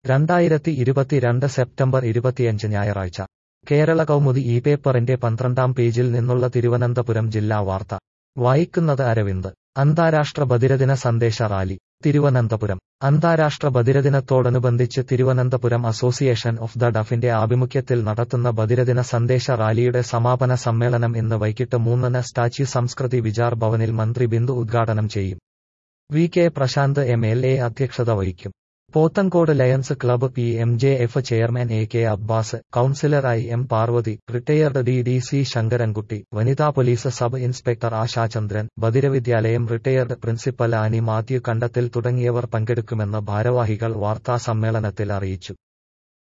രണ്ടായിരത്തി ഇരുപത്തിരണ്ട് സെപ്റ്റംബർ ഇരുപത്തിയഞ്ച് ഞായറാഴ്ച കേരള കൗമുദി ഈ പേപ്പറിന്റെ പന്ത്രണ്ടാം പേജിൽ നിന്നുള്ള തിരുവനന്തപുരം ജില്ലാ വാർത്ത വായിക്കുന്നത് അരവിന്ദ് അന്താരാഷ്ട്ര ബധിരദിന സന്ദേശ റാലി തിരുവനന്തപുരം അന്താരാഷ്ട്ര ബധിരദിനത്തോടനുബന്ധിച്ച് തിരുവനന്തപുരം അസോസിയേഷൻ ഓഫ് ദ ഡഫിന്റെ ആഭിമുഖ്യത്തിൽ നടത്തുന്ന ബധിരദിന സന്ദേശ റാലിയുടെ സമാപന സമ്മേളനം ഇന്ന് വൈകിട്ട് മൂന്നിന് സ്റ്റാച്യു സംസ്കൃതി വിചാർ ഭവനിൽ മന്ത്രി ബിന്ദു ഉദ്ഘാടനം ചെയ്യും V K Prashanth M L A അധ്യക്ഷത വഹിക്കും Pothencode lions club P M J F chairman A K Abbas കൌൺസിലറായി M Parvathi retired D D C Sankarankutty വനിതാ പോലീസ് സബ് ഇൻസ്പെക്ടർ ആശാചന്ദ്രൻ ബദിരവിദ്യാലയം റിട്ടയർഡ് പ്രിൻസിപ്പൽ ആനി മാത്യു കണ്ടത്തിൽ തുടങ്ങിയവർ പങ്കെടുക്കുമെന്ന് ഭാരവാഹികൾ വാർത്താസമ്മേളനത്തിൽ അറിയിച്ചു